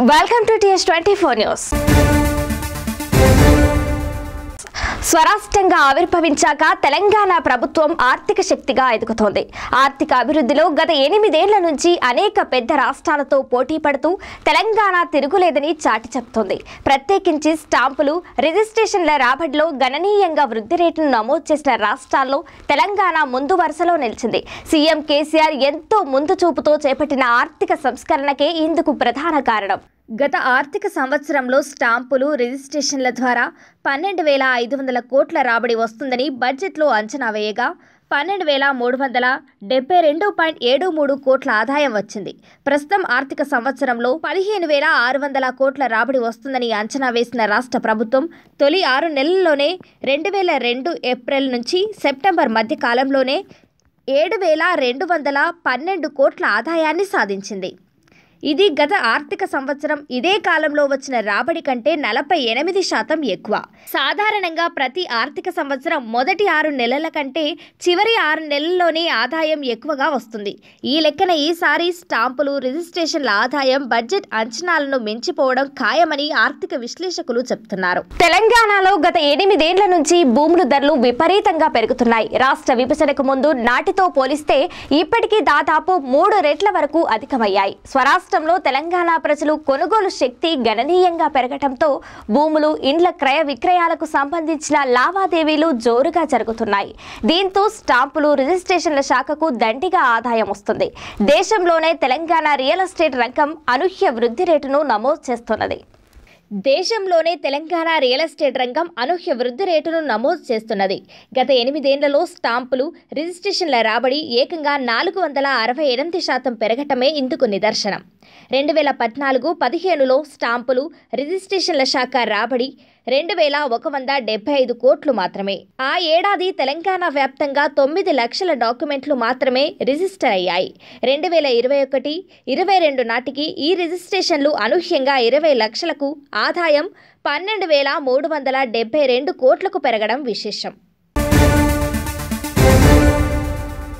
welcome to TS twenty four news స్వరాష్ట్రంగా ఆవిర్భవించాక తెలంగాణ ప్రభుత్వం ఆర్థిక శక్తిగా ఎదుగుతోంది ఆర్థిక అభివృద్ధిలో గత ఎనిమిదేళ్ల నుంచి అనేక పెద్ద రాష్ట్రాలతో పోటీ పడుతూ తెలంగాణ తిరుగులేదని చాటి చెప్తోంది ప్రత్యేకించి స్టాంపులు రిజిస్ట్రేషన్ల రాబడిలో గణనీయంగా వృద్ధి రేటును నమోదు చేసిన రాష్ట్రాల్లో తెలంగాణ ముందు వరుసలో నిలిచింది సీఎం కేసీఆర్ ఎంతో ముందు చూపుతో చేపట్టిన ఆర్థిక సంస్కరణకే ఇందుకు ప్రధాన కారణం గత ఆర్థిక సంవత్సరంలో స్టాంపులు రిజిస్ట్రేషన్ల ద్వారా పన్నెండు వేల ఐదు వందల కోట్ల రాబడి వస్తుందని బడ్జెట్లో అంచనా వేయగా పన్నెండు వేల మూడు వందల డెబ్బై రెండు పాయింట్ ఏడు మూడు కోట్ల ఆదాయం వచ్చింది ప్రస్తుతం ఆర్థిక సంవత్సరంలో పదిహేను వేల ఆరు వందల కోట్ల రాబడి వస్తుందని అంచనా వేసిన రాష్ట్ర ప్రభుత్వం తొలి ఆరు నెలల్లోనే రెండు వేల రెండు ఏప్రిల్ నుంచి సెప్టెంబర్ మధ్య కాలంలోనే ఏడు వేల రెండు వందల పన్నెండు కోట్ల ఆదాయాన్ని సాధించింది ఇది గత ఆర్థిక సంవత్సరం ఇదే కాలంలో వచ్చిన రాబడి కంటే నలభై ఎనిమిది శాతం ఎక్కువ సాధారణంగా ప్రతి ఆర్థిక సంవత్సరం మొదటి ఆరు నెలల కంటే చివరి ఆరు నెలల్లోనే ఆదాయం ఎక్కువగా వస్తుంది ఈ లెక్కన ఈసారి స్టాంపులు రిజిస్ట్రేషన్ల ఆదాయం బడ్జెట్ అంచనాలను మించిపోవడం ఖాయమని ఆర్థిక విశ్లేషకులు చెప్తున్నారు తెలంగాణలో గత ఎనిమిదేళ్ల నుంచి భూముల ధరలు విపరీతంగా పెరుగుతున్నాయి రాష్ట్ర విభజనకు ముందు నాటితో పోలిస్తే ఇప్పటికీ దాదాపు మూడు రెట్ల వరకు అధికమయ్యాయి స్వరాష్ట్రంలో తెలంగాణ ప్రజలు కొనుగోలు శక్తి గణనీయంగా పెరగటంతో భూములు ఇండ్ల క్రయ విక్రయాలకు సంబంధించిన లావాదేవీలు జోరుగా జరుగుతున్నాయి దీంతో స్టాంపులు రిజిస్ట్రేషన్ల శాఖకు దండిగా ఆదాయం వస్తుంది దేశంలోనే తెలంగాణ రియల్ ఎస్టేట్ రంగం అనూహ్య వృద్ధి రేటును నమోదు చేస్తున్నది దేశంలోనే తెలంగాణ రియల్ ఎస్టేట్ రంగం అనూహ్య వృద్ధి రేటును నమోదు చేస్తున్నది గత ఎనిమిదేళ్లలో స్టాంపులు రిజిస్ట్రేషన్ల రాబడి ఏకంగా నాలుగు వందల అరవై ఎనిమిది శాతం పెరగటమే ఇందుకు నిదర్శనం రెండు వేల పద్నాలుగు పదిహేనులో స్టాంపులు రిజిస్ట్రేషన్ల శాఖ రాబడి రెండు వేల ఒక వంద డెబ్బై ఐదు కోట్లు మాత్రమే ఆ ఏడాది తెలంగాణ వ్యాప్తంగా తొమ్మిది లక్షల డాక్యుమెంట్లు మాత్రమే రిజిస్టర్ అయ్యాయి రెండు వేల ఇరవై ఒకటి ఇరవై రెండు నాటికి ఈ రిజిస్ట్రేషన్లు అనూహ్యంగా ఇరవై లక్షలకు ఆదాయం పన్నెండు వేల మూడు వందల డెబ్బై రెండు కోట్లకు పెరగడం విశేషం